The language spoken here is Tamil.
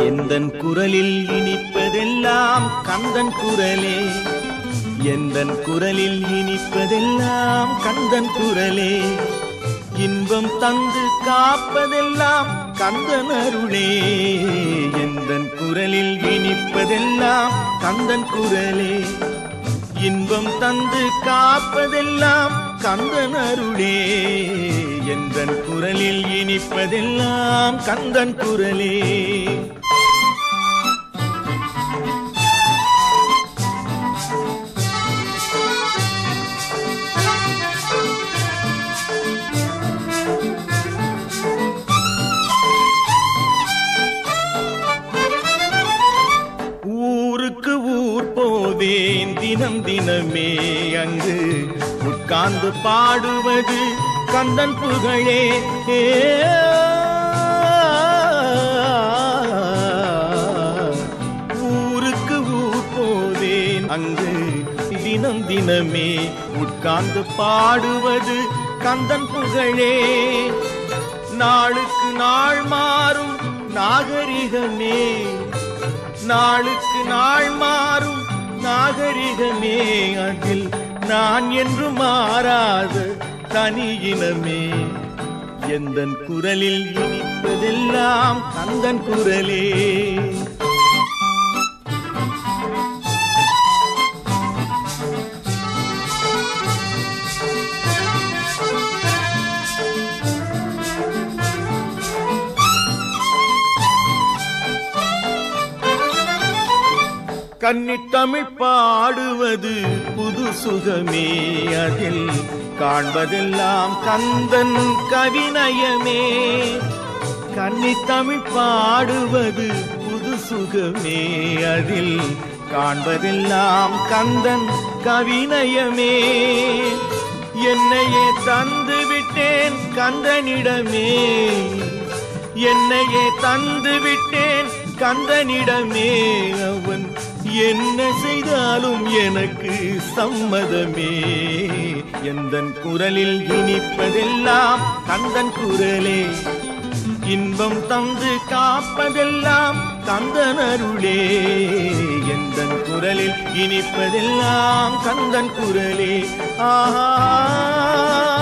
எந்தன் குரலில் இனிப்பதெல்லாம் கந்தன் குரலே எந்தன் குரலில் இனிப்பதெல்லாம் கந்தன் குரலே இன்பம் தந்து காப்பதெல்லாம் கந்தன் அருளே எந்தன் குரலில் இனிப்பதெல்லாம் கந்தன் குரலே இன்பம் தந்து காப்பதெல்லாம் கந்தன் அருளே எந்தன் குரலில் இனிப்பதெல்லாம் கந்தன் குரலே ஊருக்கு ஊர் போவேன் தினம் தினமே அங்கு உட்கார்ந்து பாடுவது கந்தன் புகழே ஏ. ஊருக்கு ஊர் போவேன் அங்கு தினம் தினமே உட்கார்ந்து பாடுவது கந்தன் புகழே நாளுக்கு நாள் மாறும் நாகரிகமே நாளுக்கு நாள் மாறும் நாகரிகமே அதில் நான் என்று மாறாத தனி இனமே எந்தன் குரலில் இனிப்பதெல்லாம் கந்தன் குரலே கன்னித்தமிழ் பாடுவது புது சுகமே அதில் காண்பதெல்லாம் கந்தன் கவிநயமே கன்னித்தமிழ் பாடுவது புது சுகமே அதில் காண்பதெல்லாம் கந்தன் கவிநயமே என்னையே தந்து விட்டேன் கந்தனிடமே என்னையே தந்து விட்டேன் கந்தனிடமே அவன் என்ன செய்தாலும் எனக்கு சம்மதமே எந்தன் குரலில் இனிப்பதெல்லாம் கந்தன் குரலே இன்பம் தந்து காப்பதெல்லாம் கந்தன் அருளே எந்தன் குரலில் இனிப்பதெல்லாம் கந்தன் குரலே ஆஹா